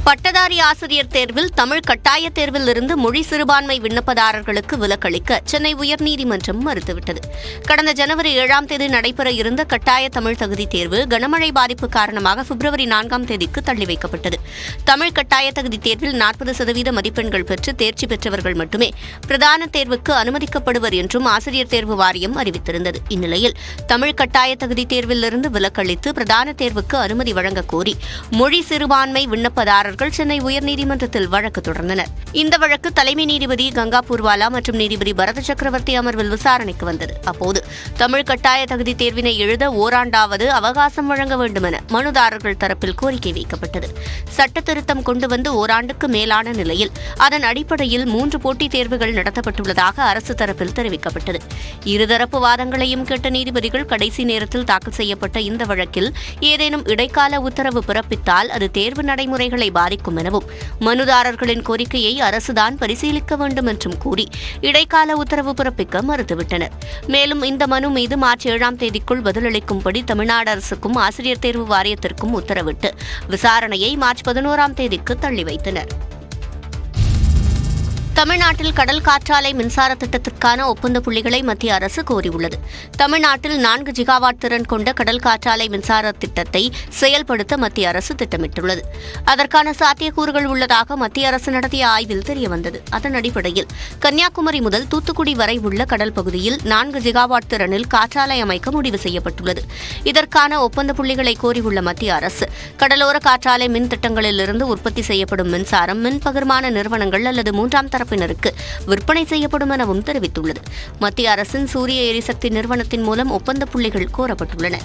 பட்டதாரி ஆசிரியர் தேர்வில் தமிழ் கட்டாய தேர்வில் இருந்து மொழி சிறுபான்மை விண்ணப்பதாரர்களுக்கு விலக்களிக்க சென்னை உயர்நீதிமன்றம் மறுத்துவிட்டது கடந்த ஜனவரி ஏழாம் தேதி நடைபெற இருந்த கட்டாய தமிழ் தகுதி தேர்வு கனமழை பாதிப்பு காரணமாக பிப்ரவரி நான்காம் தேதிக்கு தள்ளி வைக்கப்பட்டது தமிழ் கட்டாய தகுதி தேர்வில் நாற்பது சதவீத மதிப்பெண்கள் பெற்று தேர்ச்சி பெற்றவர்கள் மட்டுமே பிரதான தேர்வுக்கு அனுமதிக்கப்படுவர் என்றும் ஆசிரியர் தேர்வு வாரியம் அறிவித்திருந்தது இந்நிலையில் தமிழ் கட்டாய தகுதி தேர்விலிருந்து விலக்களித்து பிரதான தேர்வுக்கு அனுமதி வழங்கக் கோரி மொழி சிறுபான்மை விண்ணப்பதாரர்கள் சென்னை உயர்நீதிமன்றத்தில் வழக்கு தொடர்ந்தனர் இந்த வழக்கு தலைமை நீதிபதி கங்கா பூர்வாலா மற்றும் நீதிபதி பரத சக்கரவர்த்தி அமர்வில் விசாரணைக்கு வந்தது அப்போது தமிழ் கட்டாய தகுதி தேர்வினை எழுத ஓராண்டாவது அவகாசம் வழங்க வேண்டுமென மனுதாரர்கள் தரப்பில் கோரிக்கை வைக்கப்பட்டது சட்ட திருத்தம் கொண்டு வந்து ஓராண்டுக்கு மேலான நிலையில் அதன் அடிப்படையில் மூன்று போட்டித் தேர்வுகள் நடத்தப்பட்டுள்ளதாக அரசு தரப்பில் தெரிவிக்கப்பட்டது இருதரப்பு வாதங்களையும் கேட்ட நீதிபதிகள் கடைசி நேரத்தில் தாக்கல் செய்யப்பட்ட இந்த வழக்கில் ஏதேனும் இடைக்கால உத்தரவு பிறப்பித்தால் அது தேர்வு நடைமுறைகளை பாதிக்கும் எனவும் மனுதாரர்களின் கோரிக்கையை அரசுதான் பரிசீலிக்க வேண்டும் என்றும் கூறி இடைக்கால உத்தரவு பிறப்பிக்க மறுத்துவிட்டனர் மேலும் இந்த மனு மீது மார்ச் ஏழாம் தேதிக்குள் பதிலளிக்கும்படி தமிழ்நாடு அரசுக்கும் ஆசிரியர் தேர்வு வாரியத்திற்கும் உத்தரவிட்டு விசாரணையை மார்ச் பதினோராம் தேதிக்கு தள்ளி வைத்தனர் தமிழ்நாட்டில் கடல் காற்றாலை மின்சார திட்டத்திற்கான ஒப்பந்த புள்ளிகளை மத்திய அரசு கோரியுள்ளது தமிழ்நாட்டில் நான்கு ஜிகாவாட் திறன் கொண்ட கடல் காற்றாலை மின்சார திட்டத்தை செயல்படுத்த மத்திய அரசு திட்டமிட்டுள்ளது அதற்கான சாத்தியக்கூறுகள் உள்ளதாக மத்திய அரசு நடத்திய ஆய்வில் தெரியவந்தது அதன் அடிப்படையில் கன்னியாகுமரி முதல் தூத்துக்குடி வரை உள்ள கடல் பகுதியில் நான்கு ஜிகாவாட் திறனில் காற்றாலை அமைக்க முடிவு செய்யப்பட்டுள்ளது இதற்கான ஒப்பந்த புள்ளிகளை கோரியுள்ள மத்திய அரசு கடலோர காற்றாலை மின் திட்டங்களிலிருந்து உற்பத்தி செய்யப்படும் மின்சாரம் மின் பகிர்மான நிறுவனங்கள் அல்லது மூன்றாம் தரப்பினருக்கு விற்பனை செய்யப்படும் எனவும் தெரிவித்துள்ளது மத்திய அரசின் சூரிய எரிசக்தி நிறுவனத்தின் மூலம் ஒப்பந்த புள்ளிகள் கோரப்பட்டுள்ளன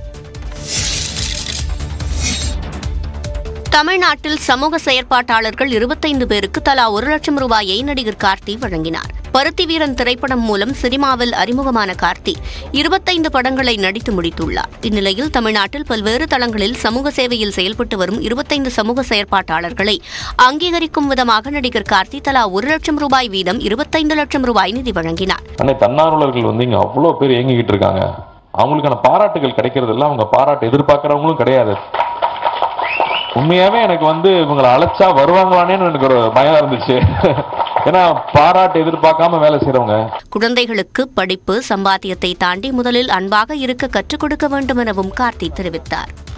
தமிழ்நாட்டில் சமூக செயற்பாட்டாளர்கள் இருபத்தைந்து பேருக்கு தலா ஒரு லட்சம் ரூபாயை நடிகர் கார்த்தி வழங்கினார் பருத்தி வீரன் திரைப்படம் மூலம் சினிமாவில் அறிமுகமான கார்த்தி இருபத்தைந்து படங்களை நடித்து முடித்துள்ளார் இந்நிலையில் தமிழ்நாட்டில் பல்வேறு தளங்களில் சமூக சேவையில் செயல்பட்டு வரும் இருபத்தைந்து சமூக செயற்பாட்டாளர்களை அங்கீகரிக்கும் விதமாக நடிகர் கார்த்தி தலா ஒரு லட்சம் ரூபாய் வீதம் இருபத்தைந்து லட்சம் ரூபாய் நிதி வழங்கினார் அன்னை தன்னார்வலர்கள் வந்து இங்க அவ்வளோ பேர் இயங்கிக்கிட்டு இருக்காங்க அவங்களுக்கான பாராட்டுகள் கிடைக்கிறது இல்ல அவங்க பாராட்டு எதிர்பார்க்கறவங்களும் கிடையாது உண்மையாவே எனக்கு வந்து இவங்களை அழைச்சா வருவாங்களானேன்னு எனக்கு ஒரு பயம் இருந்துச்சு ஏன்னா பாராட்டு எதிர்பார்க்காம வேலை செய்றவங்க குழந்தைகளுக்கு படிப்பு சம்பாத்தியத்தை தாண்டி முதலில் அன்பாக இருக்க கற்றுக் கொடுக்க வேண்டும் எனவும் கார்த்தி தெரிவித்தார்